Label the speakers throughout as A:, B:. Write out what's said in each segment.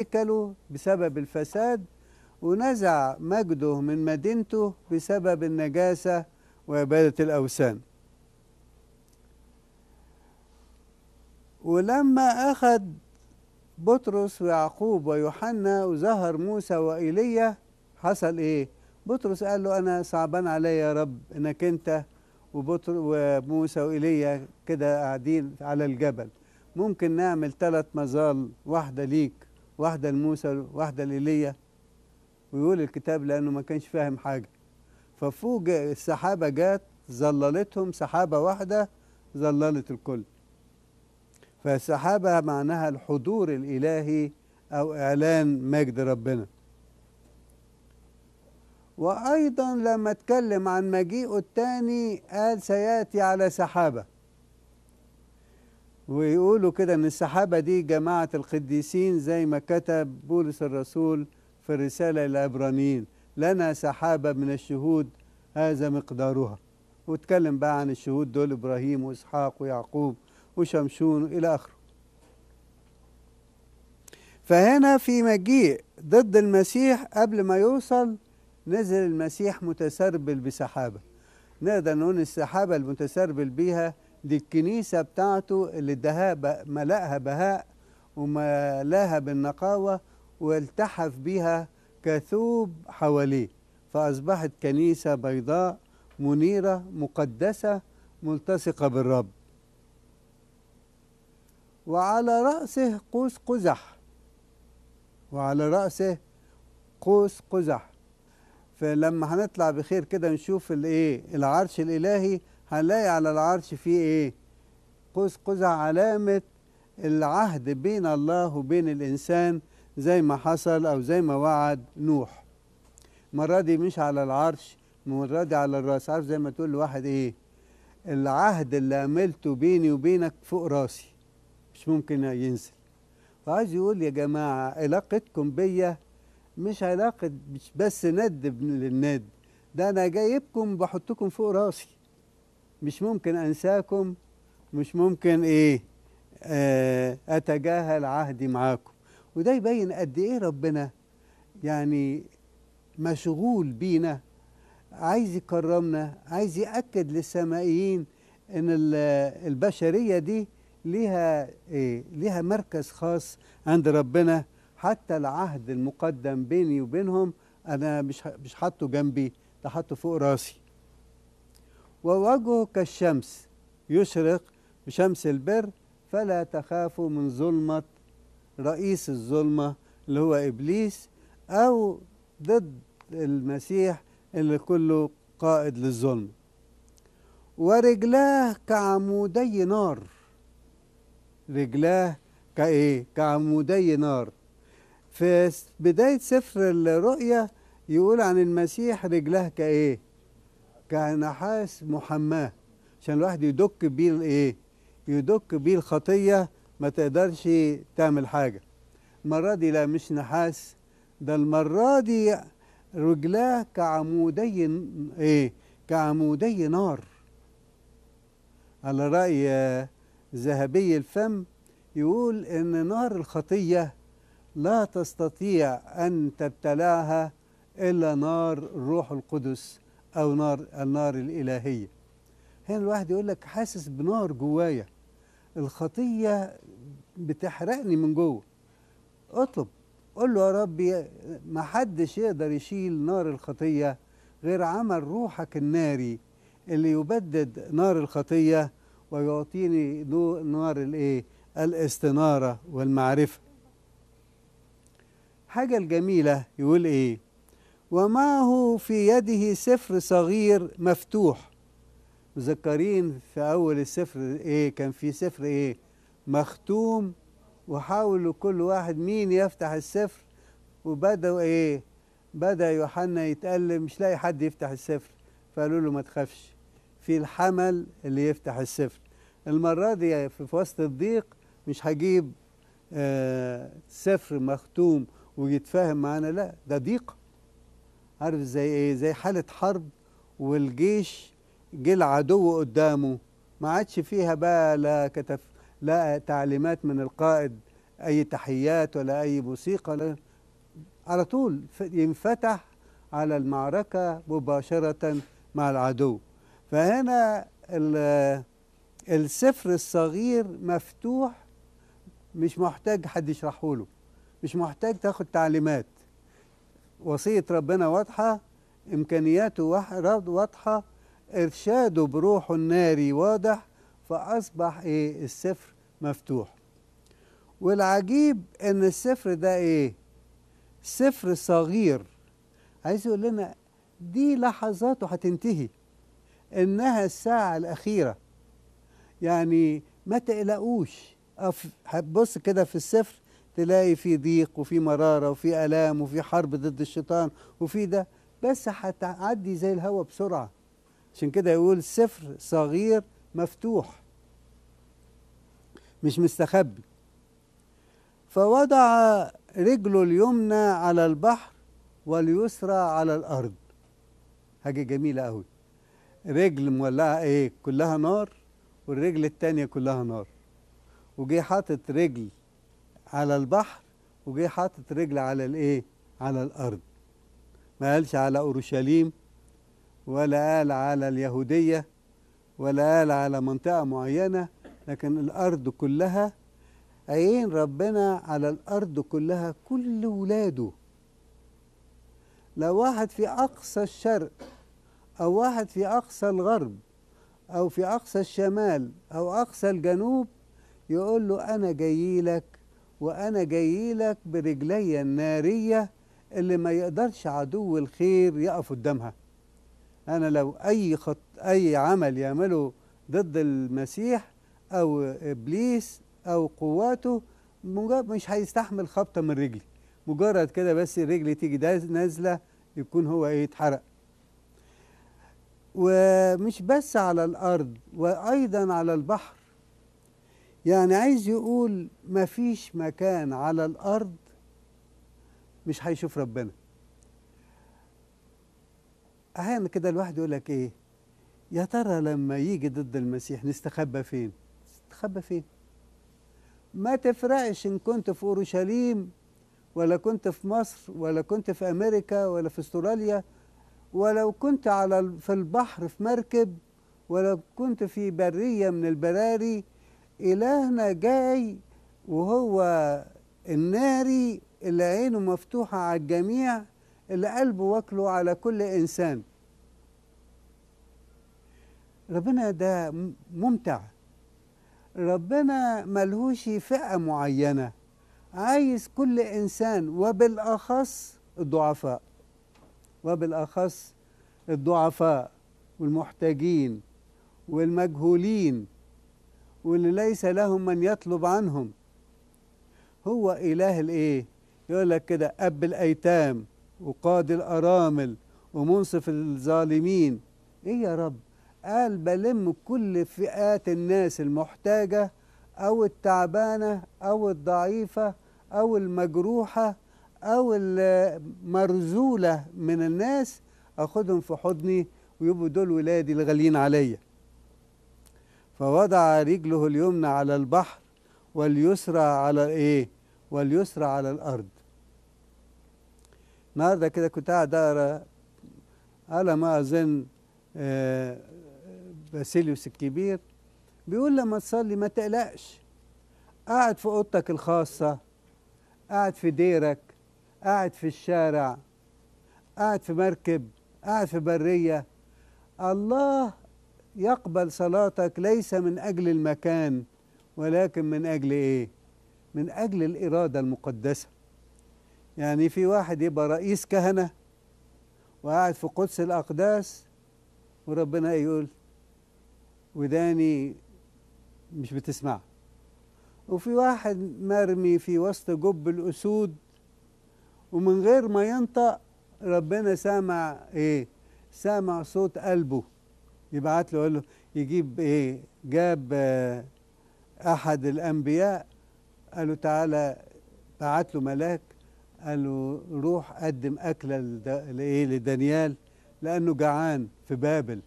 A: هيكله بسبب الفساد ونزع مجده من مدينته بسبب النجاسة وعبادة الأوثان ولما أخذ بطرس ويعقوب ويوحنا وظهر موسى وإيليا حصل إيه؟ بطرس قال له أنا صعبان عليا يا رب إنك أنت وبطر وموسى وإيليا كده قاعدين على الجبل ممكن نعمل ثلاث مظال واحدة ليك واحدة لموسى واحدة لإيليا ويقول الكتاب لأنه ما كانش فاهم حاجة ففوق السحابة جات ظللتهم سحابة واحدة ظللت الكل فالسحابة معناها الحضور الإلهي أو إعلان مجد ربنا وأيضا لما اتكلم عن مجيئه الثاني قال سيأتي على سحابة ويقولوا كده ان السحابة دي جماعة القديسين زي ما كتب بولس الرسول في الرسالة للعبرانيين لنا سحابة من الشهود هذا مقدارها واتكلم بقى عن الشهود دول إبراهيم وإسحاق ويعقوب وشمشون إلى آخره فهنا في مجيء ضد المسيح قبل ما يوصل نزل المسيح متسربل بسحابة نقدر نقول السحابة المتسربل بيها دي الكنيسة بتاعته اللي اداها ملأها بهاء وملاها بالنقاوة والتحف بها كثوب حواليه فأصبحت كنيسة بيضاء منيرة مقدسة ملتصقة بالرب وعلى رأسه قوس قزح وعلى رأسه قوس قزح فلما هنطلع بخير كده نشوف الايه العرش الالهي هنلاقي على العرش فيه ايه قوس قزح علامة العهد بين الله وبين الإنسان زي ما حصل أو زي ما وعد نوح المرة دي مش على العرش المرة دي على الراس عارف زي ما تقول لواحد ايه العهد اللي عملته بيني وبينك فوق راسي مش ممكن ينزل فعايز يقول يا جماعة علاقتكم بيا مش علاقة مش بس ند للند ده أنا جايبكم بحطكم فوق راسي مش ممكن أنساكم مش ممكن إيه آه أتجاهل عهدي معاكم وده يبين قد إيه ربنا يعني مشغول بينا عايز يكرمنا عايز يأكد للسمائيين إن البشرية دي ليها إيه ليها مركز خاص عند ربنا حتى العهد المقدم بيني وبينهم انا مش مش حاطه جنبي ده حاطه فوق راسي ووجهه كالشمس يشرق بشمس البر فلا تخافوا من ظلمة رئيس الظلمة اللي هو إبليس أو ضد المسيح اللي كله قائد للظلم ورجلاه كعمودي نار رجلاه كايه كعمودي نار في بداية سفر الرؤيا يقول عن المسيح رجلاه كايه كنحاس محماه عشان الواحد يدك بيه الايه يدك بيه الخطية ما تقدرش تعمل حاجة المرة دي لا مش نحاس ده المرة دي رجلاه كعمودي ايه كعمودي نار على رأي ذهبي الفم يقول ان نار الخطيه لا تستطيع ان تبتلعها الا نار الروح القدس او نار النار الالهيه هنا الواحد يقول لك حاسس بنار جوايا الخطيه بتحرقني من جوه اطلب قول له يا ربي ما حدش يقدر يشيل نار الخطيه غير عمل روحك الناري اللي يبدد نار الخطيه ويعطيني نار الايه الاستناره والمعرفه حاجه الجميله يقول ايه ومعه في يده سفر صغير مفتوح مذكرين في اول السفر ايه كان في سفر ايه مختوم وحاولوا كل واحد مين يفتح السفر وبدأوا ايه بدأ يوحنا يتألم مش لاقي حد يفتح السفر فقالوا له ما تخافش في الحمل اللي يفتح السفر المرة دي في وسط الضيق مش هجيب آه سفر مختوم ويتفاهم معانا لا ده ضيق عارف زي ايه زي حالة حرب والجيش جه العدو قدامه ما عادش فيها بقى لا كتف لا تعليمات من القائد اي تحيات ولا اي موسيقى ولا على طول ف- ينفتح على المعركة مباشرة مع العدو فهنا ال- السفر الصغير مفتوح مش محتاج حد يشرحه له مش محتاج تاخد تعليمات وصية ربنا واضحة إمكانياته واح- واضحة إرشاده بروحه الناري واضح فأصبح إيه السفر مفتوح والعجيب إن السفر ده إيه سفر صغير عايز يقول لنا دي لحظاته هتنتهي إنها الساعة الأخيرة يعني ما تقلقوش أف- هتبص كده في السفر تلاقي في ضيق وفي مرارة وفي آلام وفي حرب ضد الشيطان وفي ده بس هتعدي زي الهوا بسرعة عشان كده يقول سفر صغير مفتوح مش مستخبي فوضع رجله اليمنى على البحر واليسرى على الأرض حاجة جميلة أوي رجل مولعة إيه كلها نار والرجل التانية كلها نار وجي حاطط رجل على البحر وجي حاطط رجل على الايه على الارض ما قالش على اورشليم ولا قال على اليهوديه ولا قال على منطقه معينه لكن الارض كلها عين ربنا على الارض كلها كل ولاده لو واحد في اقصى الشرق او واحد في اقصى الغرب او في اقصى الشمال او اقصى الجنوب يقول له انا جاي لك وانا جاي لك برجلي الناريه اللي ما يقدرش عدو الخير يقف قدامها انا لو اي خط اي عمل يعمله ضد المسيح او ابليس او قواته مجرد مش هيستحمل خبطه من رجلي مجرد كده بس رجلي تيجي داز- نازله يكون هو ايه اتحرق ومش بس على الارض وايضا على البحر يعني عايز يقول مفيش مكان على الارض مش هيشوف ربنا احيانا كده الواحد يقول لك ايه يا ترى لما يجي ضد المسيح نستخبى فين نستخبى فين ما تفرقش ان كنت في اورشليم ولا كنت في مصر ولا كنت في امريكا ولا في استراليا ولو كنت على ال- في البحر في مركب ولو كنت في بريه من البراري إلهنا جاي وهو الناري اللي عينه مفتوحة على الجميع اللي قلبه واكله على كل إنسان ربنا ده م- ممتع ربنا ملهوش فئة معينة عايز كل إنسان وبالأخص الضعفاء وبالأخص الضعفاء والمحتاجين والمجهولين واللي ليس لهم من يطلب عنهم هو إله الإيه؟ يقول لك كده أب الأيتام وقاضي الأرامل ومنصف الظالمين إيه يا رب؟ قال بلم كل فئات الناس المحتاجة أو التعبانة أو الضعيفة أو المجروحة أو المرزولة من الناس أخدهم في حضني ويبقوا دول ولادي الغاليين عليا فوضع رجله اليمنى على البحر واليسرى على ايه واليسرى على الارض النهارده كده كنت قاعد اقرا على ما اظن آه، باسيليوس الكبير بيقول لما تصلي ما تقلقش قاعد في اوضتك الخاصه قاعد في ديرك قاعد في الشارع قاعد في مركب قاعد في بريه الله يقبل صلاتك ليس من اجل المكان ولكن من اجل ايه من اجل الاراده المقدسه يعني في واحد يبقى رئيس كهنه وقاعد في قدس الاقداس وربنا يقول وداني مش بتسمع وفي واحد مرمي في وسط جب الاسود ومن غير ما ينطق ربنا سامع ايه سامع صوت قلبه يبعت له يقول له يجيب ايه جاب آه، احد الانبياء قال له تعالى بعت له ملاك قال له روح قدم اكله لد- لايه لدانيال لانه جعان في بابل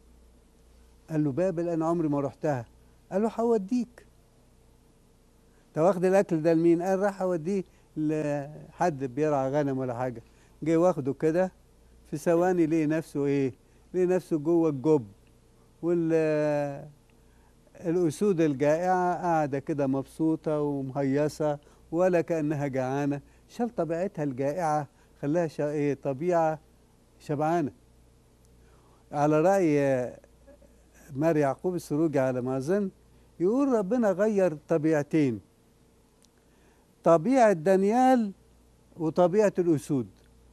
A: قال له بابل انا عمري ما رحتها قال له هوديك انت واخد الاكل ده لمين قال راح اوديه لحد بيرعى غنم ولا حاجه جه واخده كده في ثواني لقي نفسه ايه لقي نفسه جوه الجب وال الاسود الجائعه قاعده كده مبسوطه ومهيصه ولا كانها جعانه شال طبيعتها الجائعه خلاها شا... ايه طبيعه شبعانه على راي مار يعقوب السروجي على ما اظن يقول ربنا غير طبيعتين طبيعه دانيال وطبيعه الاسود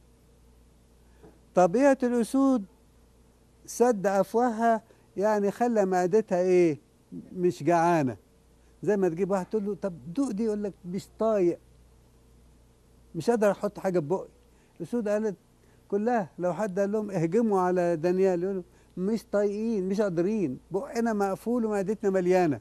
A: طبيعه الاسود سد افواهها يعني خلى معدتها ايه مش جعانه زي ما تجيب واحد تقول له طب دوق دي يقول لك مش طايق مش قادر احط حاجه في بقي الاسود قالت كلها لو حد قال لهم اهجموا على دانيال يقولوا مش طايقين مش قادرين بقنا مقفول ومعدتنا مليانه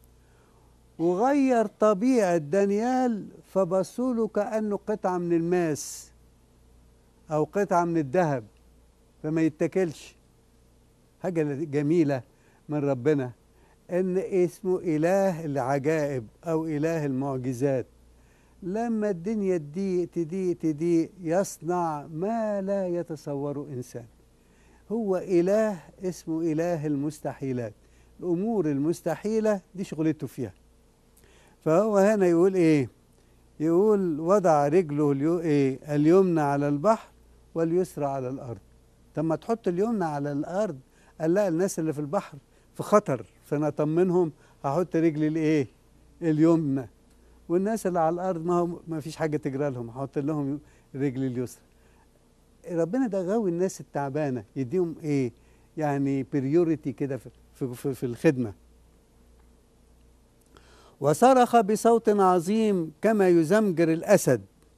A: وغير طبيعه دانيال فبصوا له كانه قطعه من الماس او قطعه من الذهب فما يتاكلش حاجه جميله من ربنا ان اسمه اله العجائب او اله المعجزات لما الدنيا تضيق تضيق تضيق يصنع ما لا يتصوره انسان هو اله اسمه اله المستحيلات الامور المستحيله دي شغلته فيها فهو هنا يقول ايه يقول وضع رجله اليو ايه اليمنى على البحر واليسرى على الارض طب ما تحط اليمنى على الارض قال لا الناس اللي في البحر في خطر فانا اطمنهم هحط رجلي الايه اليمنى والناس اللي على الارض ما هو ما فيش حاجه تجرى لهم هحط لهم رجلي اليسرى ربنا ده غاوي الناس التعبانه يديهم ايه يعني بريوريتي كده في, في, في, في الخدمه وصرخ بصوت عظيم كما يزمجر الاسد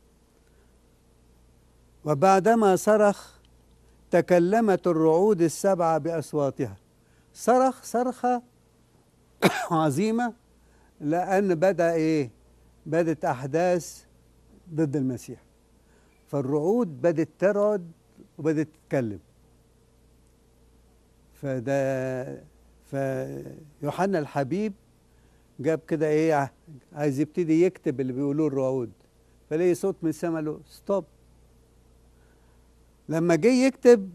A: وبعدما صرخ تكلمت الرعود السبعه باصواتها صرخ صرخه عظيمه لان بدا ايه بدت احداث ضد المسيح فالرعود بدت ترعد وبدت تتكلم فده فيوحنا الحبيب جاب كده ايه عايز يبتدي يكتب اللي بيقولوه الرعود فلاقي صوت من السماء له ستوب لما جه يكتب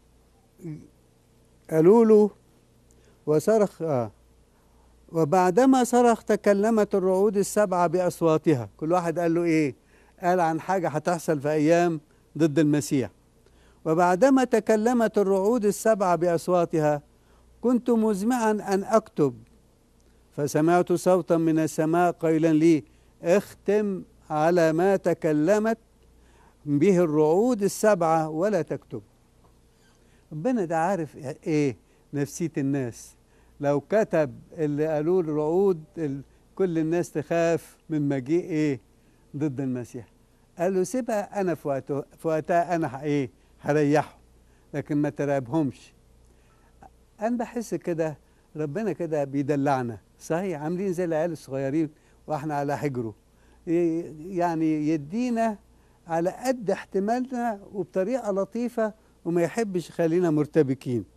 A: قالوا له وصرخ اه وبعدما صرخ تكلمت الرعود السبعة بأصواتها كل واحد قال له إيه قال عن حاجة هتحصل في أيام ضد المسيح وبعدما تكلمت الرعود السبعة بأصواتها كنت مزمعا أن أكتب فسمعت صوتا من السماء قائلا لي اختم على ما تكلمت به الرعود السبعة ولا تكتب ربنا ده عارف ايه نفسية الناس لو كتب اللي قالوه الرعود كل الناس تخاف من مجيء ايه ضد المسيح قال له سيبها انا في وقته في وقتها انا ايه هريحهم لكن ما ترعبهمش انا بحس كده ربنا كده بيدلعنا صحيح عاملين زي العيال الصغيرين واحنا على حجره يعني يدينا على قد احتمالنا وبطريقه لطيفه وما يحبش يخلينا مرتبكين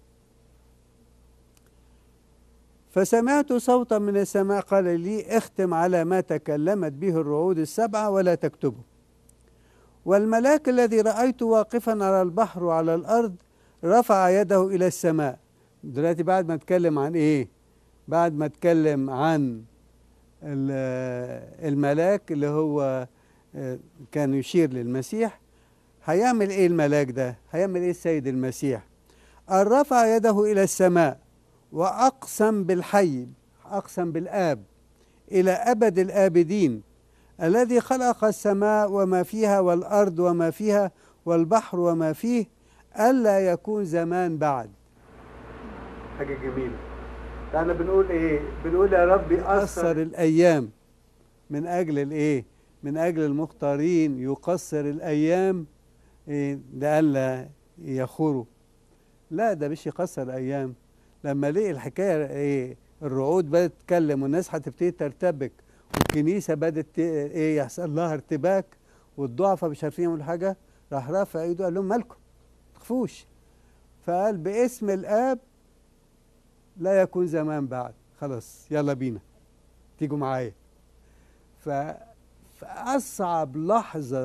A: فسمعت صوتا من السماء قال لي اختم على ما تكلمت به الرعود السبعة ولا تكتبه والملاك الذي رأيته واقفا على البحر وعلى الأرض رفع يده إلى السماء دلوقتي بعد ما اتكلم عن إيه بعد ما اتكلم عن الملاك اللي هو كان يشير للمسيح هيعمل ايه الملاك ده هيعمل ايه السيد المسيح رفع يده الى السماء واقسم بالحي اقسم بالاب الى ابد الابدين الذي خلق السماء وما فيها والارض وما فيها والبحر وما فيه الا يكون زمان بعد حاجه جميله احنا بنقول ايه بنقول يا ربي اثر الايام من اجل الايه من اجل المختارين يقصر الايام إيه لئلا يخوروا لا ده مش يقصر الايام لما لقي الحكايه ايه الرعود بدات تتكلم والناس هتبتدي ترتبك والكنيسه بدات ايه يحصل لها ارتباك والضعفاء مش عارفين يعملوا حاجه راح رافع ايده قال لهم مالكم ما تخافوش فقال باسم الاب لا يكون زمان بعد خلاص يلا بينا تيجوا معايا ف في أصعب لحظة